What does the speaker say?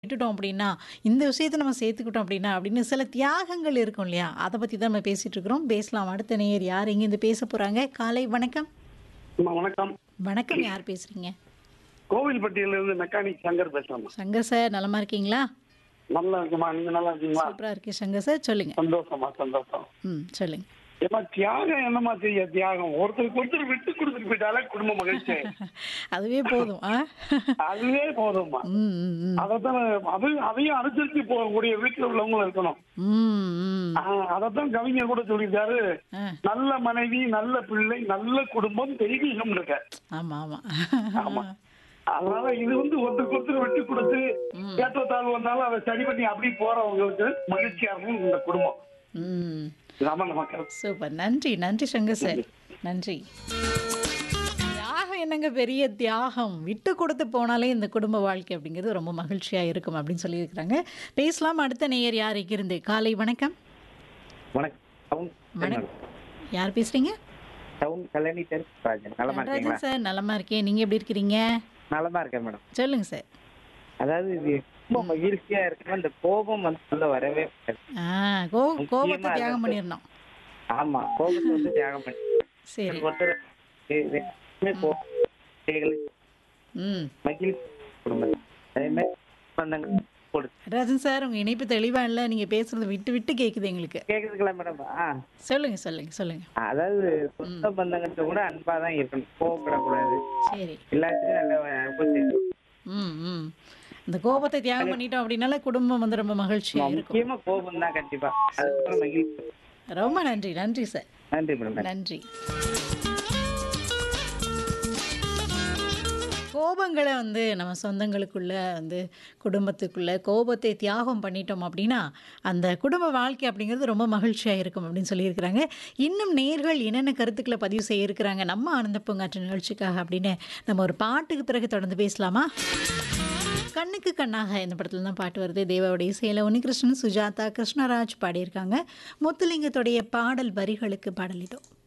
விட்டுட்டோம் அப்படின்னா, இந்த விஷயத்த நம்ம சேர்த்துக்கிட்டோம் அப்படின்னா, அப்படின்னு சில தியாகங்கள் இருக்கும் இல்லையா? அத பத்தி தான் நம்ம பேசிட்டு இருக்கிறோம். பேசலாம். அடுத்த நேயர் யார் எங்கேருந்து பேச போறாங்க? காலை வணக்கம். அம்மா வணக்கம் வணக்கம். யார் பேசுறீங்க? கோவில்பட்டியில இருந்து மெக்கானிக் சங்கர் பேசுறேம்மா சங்கர் சார் நலமா இருக்கீங்களா? நல்லா இருக்குமா நீங்க நல்லா இருக்கீங்களா சூப்பரா இருக்கு சங்கர் சார். சொல்லுங்க. சந்தோஷமா சந்தோஷம் ம். சொல்லுங்க. ஏமா தியாகம் என்னமா செய்ய தியாகம் ஒருத்தருக்கு ஒருத்தர் விட்டு கொடுத்துட்டு போயிட்டாலே குடும்ப மகிழ்ச்சி அதுவே போதும். ஆ? அதுவே போதும்மா ம், ம், ம். அதைத்தான் அது அதையும் அனுசரிச்சு போகக்கூடிய வீட்டுல உள்ளவங்களும் இருக்கணும் ம், ம். ஆஹ் அதைத்தான் கவிஞர் கூட சொல்லியிருக்காரு ஆ. நல்ல மனைவி நல்ல பிள்ளை நல்ல குடும்பம் தெய்வீகம் இருக்க ஆமா, ஆமா. ஆமா அதனால இது வந்து ஒருத்தருக்கு ஒருத்தர் விட்டு கொடுத்து ஏற்றத்தாழ்வு வந்தாலும் அதை சரி பண்ணி அப்படி போறவங்களுக்கு மகிழ்ச்சியா இருக்கும் இந்த குடும்பம் ம். இதாம்மா நம்ம கருத்து. சூப்பர். நன்றி. நன்றி சங்கர் சார். நன்றி. தியாகம் என்னங்க பெரிய தியாகம். விட்டு கொடுத்து போனாலே இந்த குடும்ப வாழ்க்கை அப்படிங்கிறது ரொம்ப மகிழ்ச்சியா இருக்கும் அப்படின்னு சொல்லியிருக்கிறாங்க. பேசலாம். அடுத்த நேயர் யார் இங்கிருந்து? காலை வணக்கம். வணக்கம் வணக்கம். யார் பேசுறீங்க? டவுன் கல்யாணி ராஜன் நலமா இருக்கீங்களா நடராஜன் சார் நலமா இருக்கேன். நீங்க எப்படி இருக்கிறீங்க? நலமா இருக்கேன் மேடம் சொல்லுங்க சார். அதாவது இது ரொம்ப மகிழ்ச்சியா இருக்கணும் இந்த கோபம் வந்து உள்ள வரவே கூடாது. ஆ, கோ கோபத்தை முக்கியமா தியாகம் அது- பண்ணிடணும். ஆமா கோபத்தை வந்து தியாகம் பண்ணி சரி. ஒருத்தர் இது எப்பவுமே கோபம் செயல்கள் ம். மகிழ்ச்சி குடும்பம் அதே மாதிரி சொந்தங்கள் கொடுத்து நடராஜன் சார் உங்க இணைப்பு தெளிவா இல்ல. நீங்க பேசுறது விட்டு விட்டு கேக்குது எங்களுக்கு. கேக்குதுங்களா மேடம் ஆ சொல்லுங்க சொல்லுங்க சொல்லுங்க. அதாவது சொந்த பந்தங்கள்ட்ட கூட அன்பா தான் இருக்கணும் கோவப்படக்கூடாது சரி. எல்லாத்துக்கும் நல்ல அன்பு செய்யணும். ம் ம் இந்த கோபத்தை தியாகம் பண்ணிட்டோம் அப்படின்னால குடும்பம் வந்து ரொம்ப மகிழ்ச்சியா இருக்கும் முக்கியமா கோபம் தான் கண்டிப்பா அதுக்கப்புறம் மகிழ்ச்சி ரொம்ப நன்றி நன்றி சார் நன்றி மேடம் நன்றி கோபங்களை வந்து நம்ம சொந்தங்களுக்குள்ள வந்து குடும்பத்துக்குள்ள கோபத்தை தியாகம் பண்ணிட்டோம் அப்படின்னா அந்த குடும்ப வாழ்க்கை அப்படிங்கிறது ரொம்ப மகிழ்ச்சியாக இருக்கும் அப்படின்னு சொல்லியிருக்கிறாங்க இன்னும் நேர்கள் என்னென்ன கருத்துக்களை பதிவு செய்ய இருக்கிறாங்க நம்ம ஆனந்த பூங்காற்று நிகழ்ச்சிக்காக அப்படின்னு நம்ம ஒரு பாட்டுக்கு பிறகு தொடர்ந்து பேசலாமா கண்ணுக்கு கண்ணாக இந்த படத்துல தான் பாட்டு வருது தேவாவுடைய இசையில் உன்னிகிருஷ்ணன் சுஜாதா கிருஷ்ணராஜ் பாடியிருக்காங்க முத்துலிங்கத்துடைய பாடல் வரிகளுக்கு பாடலிட்டோம்